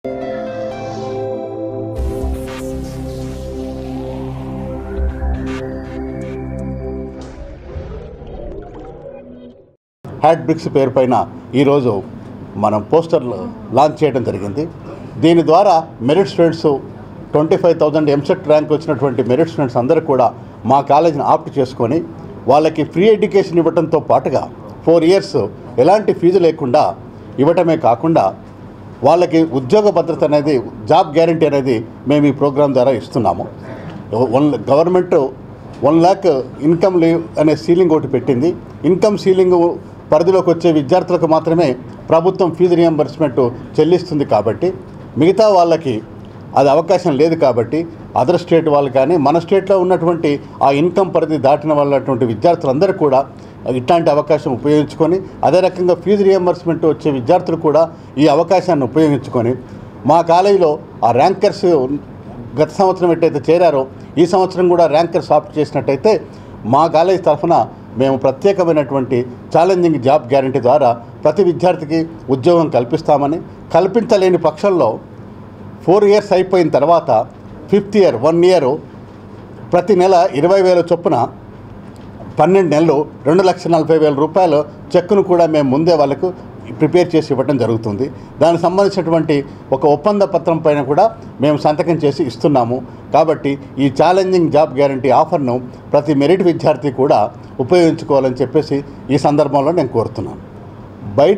hat bricks పేరు పైన ఈరోజు మనం పోస్టర్లు లాంచ్ చేయడం జరిగింది దీని ద్వారా merit students twenty five thousand EAMCET rank వచ్చినటువంటి మెరిట్ స్టూడెంట్స్ అందరూ కూడా మా కాలేజీని ఆప్ట్ చేసుకొని వాళ్ళకి ఫ్రీ ఎడ్యుకేషన్ ఇవ్వడంతో పాటుగా ఫోర్ ఇయర్స్ ఎలాంటి ఫీజు లేకుండా ఇవ్వటమే కాకుండా వాళ్ళకి ఉద్యోగ భద్రత అనేది జాబ్ గ్యారంటీ అనేది మేము ఈ ప్రోగ్రాం ద్వారా ఇస్తున్నాము one government one lakh income leave అనే సీలింగ్ ఒకటి పెట్టింది ఇన్కమ్ సీలింగ్ పరిధిలోకి వచ్చే విద్యార్థులకు మాత్రమే ప్రభుత్వం ఫీజు రియంబర్స్మెంట్ చెల్లిస్తుంది కాబట్టి మిగతా వాళ్ళకి అది అవకాశం లేదు కాబట్టి అదర్ స్టేట్ వాళ్ళు కానీ మన స్టేట్లో ఉన్నటువంటి ఆ ఇన్కమ్ పరిధి దాటిన వాళ్ళటువంటి విద్యార్థులందరూ కూడా ఇట్లాంటి అవకాశం ఉపయోగించుకొని అదే రకంగా ఫీజు రియంబర్స్మెంట్ వచ్చే విద్యార్థులు కూడా ఈ అవకాశాన్ని ఉపయోగించుకొని మా కాలేజీలో ఆ ర్యాంకర్స్ గత సంవత్సరం ఎట్టయితే చేరారో ఈ సంవత్సరం కూడా ర్యాంకర్స్ ఆప్ట్ చేసినట్టయితే మా కాలేజ్ తరఫున మేము ప్రత్యేకమైనటువంటి ఛాలెంజింగ్ జాబ్ గ్యారంటీ ద్వారా ప్రతి విద్యార్థికి ఉద్యోగం కల్పిస్తామని కల్పించలేని పక్షంలో ఫోర్ ఇయర్స్ అయిపోయిన తర్వాత ఫిఫ్త్ ఇయర్ వన్ ఇయర్ ప్రతి నెల ఇరవై వేల చొప్పున పన్నెండు నెలలు రెండు లక్షల నలభై వేల రూపాయలు చెక్కును కూడా మేము ముందే వాళ్ళకు ప్రిపేర్ చేసి ఇవ్వడం జరుగుతుంది దానికి సంబంధించినటువంటి ఒక ఒప్పంద పత్రం పైన కూడా మేము సంతకం చేసి ఇస్తున్నాము కాబట్టి ఈ ఛాలెంజింగ్ జాబ్ గ్యారంటీ ఆఫర్ను ప్రతి మెరిట్ విద్యార్థి కూడా ఉపయోగించుకోవాలని చెప్పేసి ఈ సందర్భంలో నేను కోరుతున్నాను బయట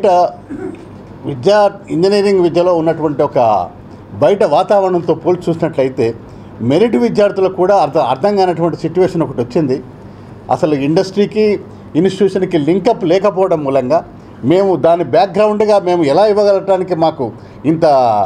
విద్యా ఇంజనీరింగ్ విద్యలో ఉన్నటువంటి ఒక బయట వాతావరణంతో పోల్చి చూసినట్లయితే మెరిట్ విద్యార్థులకు కూడా అర్థం అర్థం కానటువంటి సిచ్యువేషన్ ఒకటి వచ్చింది అసలు ఇండస్ట్రీకి ఇన్స్టిట్యూషన్కి లింకప్ లేకపోవడం మూలంగా మేము దాని బ్యాక్గ్రౌండ్గా మేము ఎలా ఇవ్వగలటానికి మాకు ఇంత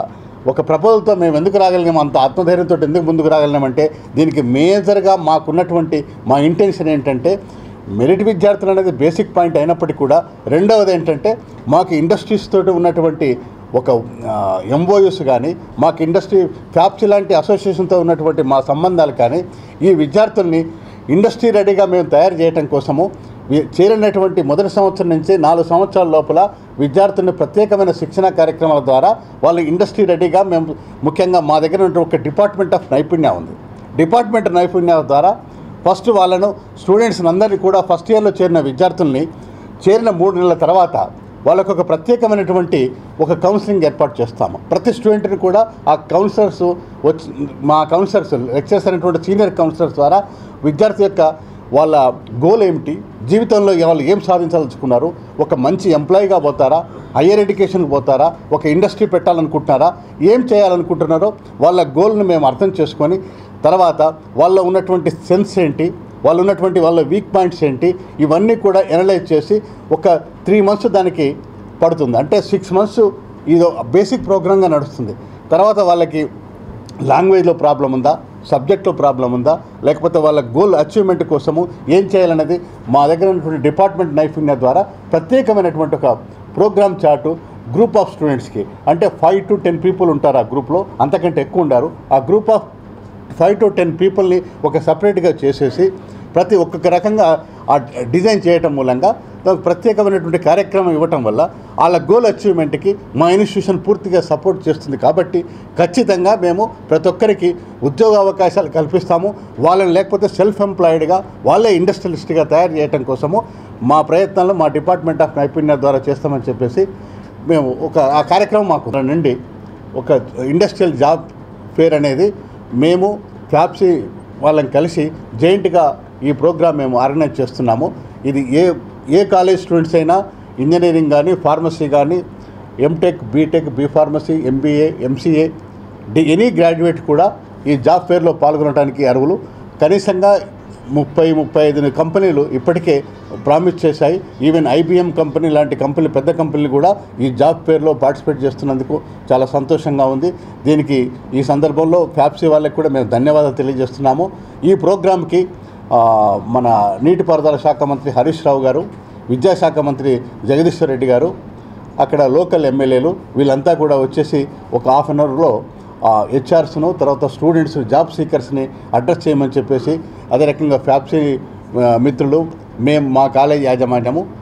ఒక ప్రపోజల్తో మేము ఎందుకు రాగలిగాం అంత ఆత్మధైర్యంతో ఎందుకు ముందుకు రాగలిగామంటే దీనికి మేజర్గా మాకున్నటువంటి మా ఇంటెన్షన్ ఏంటంటే మెరిట్ విద్యార్థులు అనేది బేసిక్ పాయింట్ అయినప్పటికీ కూడా రెండవది ఏంటంటే మాకు ఇండస్ట్రీస్ తోటి ఉన్నటువంటి ఒక ఎంఓయూస్ కానీ మాకు ఇండస్ట్రీ ఫ్యాప్సీ లాంటి అసోసియేషన్తో ఉన్నటువంటి మా సంబంధాలు కానీ ఈ విద్యార్థుల్ని ఇండస్ట్రీ రెడీగా మేము తయారు చేయడం కోసము వి- చేరినటువంటి మొదటి సంవత్సరం నుంచి నాలుగు సంవత్సరాల లోపల విద్యార్థుల్ని ప్రత్యేకమైన శిక్షణ కార్యక్రమాల ద్వారా వాళ్ళ ఇండస్ట్రీ రెడీగా మేము ముఖ్యంగా మా దగ్గర ఉన్నటువంటి ఒక డిపార్ట్మెంట్ ఆఫ్ నైపుణ్యం ఉంది డిపార్ట్మెంట్ నైపుణ్యాల ద్వారా ఫస్ట్ వాళ్ళను స్టూడెంట్స్ అందరినీ కూడా ఫస్ట్ ఇయర్లో చేరిన విద్యార్థుల్ని చేరిన మూడు నెలల తర్వాత వాళ్ళకు ఒక ప్రత్యేకమైనటువంటి ఒక కౌన్సిలింగ్ ఏర్పాటు చేస్తాము ప్రతి స్టూడెంట్ని కూడా ఆ కౌన్సిలర్స్ వచ్చి మా కౌన్సిలర్స్ లెక్చర్స్ అనేటువంటి సీనియర్ కౌన్సిలర్స్ ద్వారా విద్యార్థి యొక్క వాళ్ళ గోల్ ఏమిటి జీవితంలో వాళ్ళు ఏం సాధించాలనుకున్నారు ఒక మంచి ఎంప్లాయీగా పోతారా హయ్యర్ ఎడ్యుకేషన్కి పోతారా ఒక ఇండస్ట్రీ పెట్టాలనుకుంటున్నారా ఏం చేయాలనుకుంటున్నారో వాళ్ళ గోల్ని మేము అర్థం చేసుకొని తర్వాత వాళ్ళ ఉన్నటువంటి సెన్స్ ఏంటి వాళ్ళు ఉన్నటువంటి వాళ్ళ వీక్ పాయింట్స్ ఏంటి ఇవన్నీ కూడా ఎనలైజ్ చేసి ఒక త్రీ మంత్స్ దానికి పడుతుంది అంటే సిక్స్ మంత్స్ ఇది బేసిక్ ప్రోగ్రామ్గా నడుస్తుంది తర్వాత వాళ్ళకి లాంగ్వేజ్లో ప్రాబ్లం ఉందా సబ్జెక్ట్లో ప్రాబ్లం ఉందా లేకపోతే వాళ్ళ గోల్ అచీవ్మెంట్ కోసము ఏం చేయాలనేది మా దగ్గర ఉన్నటువంటి డిపార్ట్మెంట్ నైపుణ్య ద్వారా ప్రత్యేకమైనటువంటి ఒక ప్రోగ్రామ్ చార్టు గ్రూప్ ఆఫ్ స్టూడెంట్స్కి అంటే ఫైవ్ టు టెన్ పీపుల్ ఉంటారు ఆ గ్రూప్లో అంతకంటే ఎక్కువ ఉండారు ఆ group of five to ten పీపుల్ని ఒక సపరేట్గా చేసేసి ప్రతి ఒక్కొక్క రకంగా ఆ డిజైన్ చేయటం మూలంగా ఒక ప్రత్యేకమైనటువంటి కార్యక్రమం ఇవ్వటం వల్ల వాళ్ళ గోల్ అచీవ్మెంట్కి మా ఇన్స్టిట్యూషన్ పూర్తిగా సపోర్ట్ చేస్తుంది కాబట్టి ఖచ్చితంగా మేము ప్రతి ఒక్కరికి ఉద్యోగ అవకాశాలు కల్పిస్తాము వాళ్ళని లేకపోతే సెల్ఫ్ ఎంప్లాయిడ్గా వాళ్ళే ఇండస్ట్రియలిస్ట్గా తయారు చేయడం కోసము మా ప్రయత్నాలు మా డిపార్ట్మెంట్ ఆఫ్ నైపుణ్య ద్వారా చేస్తామని చెప్పేసి మేము ఒక ఆ కార్యక్రమం మాకు నుండి ఒక ఇండస్ట్రియల్ జాబ్ ఫేర్ అనేది మేము ఫ్యాప్సీ వాళ్ళని కలిసి జైంట్గా ఈ ప్రోగ్రామ్ మేము ఆర్గనైజ్ చేస్తున్నాము ఇది ఏ ఏ కాలేజ్ స్టూడెంట్స్ అయినా ఇంజనీరింగ్ కానీ ఫార్మసీ కానీ MTech BTech B pharmacy MBA MCA డి ఎనీ గ్రాడ్యుయేట్ కూడా ఈ జాబ్ ఫేర్లో పాల్గొనడానికి అర్హులు కనీసంగా ముప్పై ముప్పై ఐదు కంపెనీలు ఇప్పటికే ప్రామిస్ చేశాయి ఈవెన్ ఐబిఎం కంపెనీ లాంటి కంపెనీ పెద్ద కంపెనీలు కూడా ఈ జాబ్ ఫేర్లో పార్టిసిపేట్ చేస్తున్నందుకు చాలా సంతోషంగా ఉంది దీనికి ఈ సందర్భంలో ఫ్యాప్సీ వాళ్ళకి కూడా మేము ధన్యవాదాలు తెలియజేస్తున్నాము ఈ ప్రోగ్రామ్కి ఆ, మన నీటిపారుదల శాఖ మంత్రి హరీష్ రావు గారు విద్యాశాఖ మంత్రి జగదీశ్వర్ రెడ్డి గారు అక్కడ లోకల్ ఎమ్మెల్యేలు వీళ్ళంతా కూడా వచ్చేసి ఒక హాఫ్ అన్ అవర్లో హెచ్ఆర్స్ను తర్వాత స్టూడెంట్స్ జాబ్ సీకర్స్ని అడ్రస్ చేయమని చెప్పేసి అదే రకంగా ఫ్యాప్సీ ఆ, మిత్రులు మేము మా కాలేజ్ యాజమాన్యము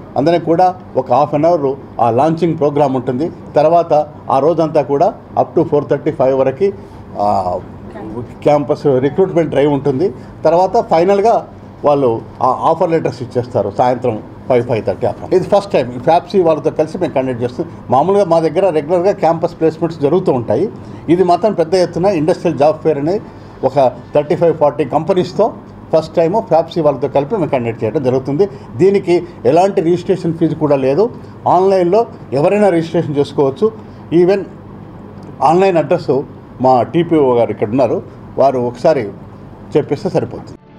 అందరికి కూడా ఒక హాఫ్ అన్ అవర్ ఆ లాంచింగ్ ప్రోగ్రామ్ ఉంటుంది తర్వాత ఆ రోజంతా కూడా up to four thirty five వరకు ఆ, క్యాంపస్ రిక్రూట్మెంట్ డ్రైవ్ ఉంటుంది తర్వాత ఫైనల్గా వాళ్ళు ఆ ఆఫర్ లెటర్స్ ఇచ్చేస్తారు సాయంత్రం ఫైవ్ ఫైవ్ థర్టీ అట్లా ఇది ఫస్ట్ టైం ఈ ఫ్యాప్సీ వాళ్ళతో కలిసి మేము కండక్ట్ చేస్తాం మామూలుగా మా దగ్గర రెగ్యులర్గా క్యాంపస్ ప్లేస్మెంట్స్ జరుగుతూ ఉంటాయి ఇది మాత్రం పెద్ద ఎత్తున ఇండస్ట్రియల్ జాబ్ ఫేర్ అనేది ఒక థర్టీ ఫైవ్ ఫార్టీ కంపెనీస్తో ఫస్ట్ టైము ఫ్యాప్సీ వాళ్ళతో కలిపి మేము కండక్ట్ చేయడం జరుగుతుంది దీనికి ఎలాంటి రిజిస్ట్రేషన్ ఫీజు కూడా లేదు ఆన్లైన్లో ఎవరైనా రిజిస్ట్రేషన్ చేసుకోవచ్చు ఈవెన్ ఆన్లైన్ అడ్రస్ మా టీపీఓ గారు ఇక్కడ ఉన్నారు వారు ఒకసారి చెప్పేస్తే సరిపోతుంది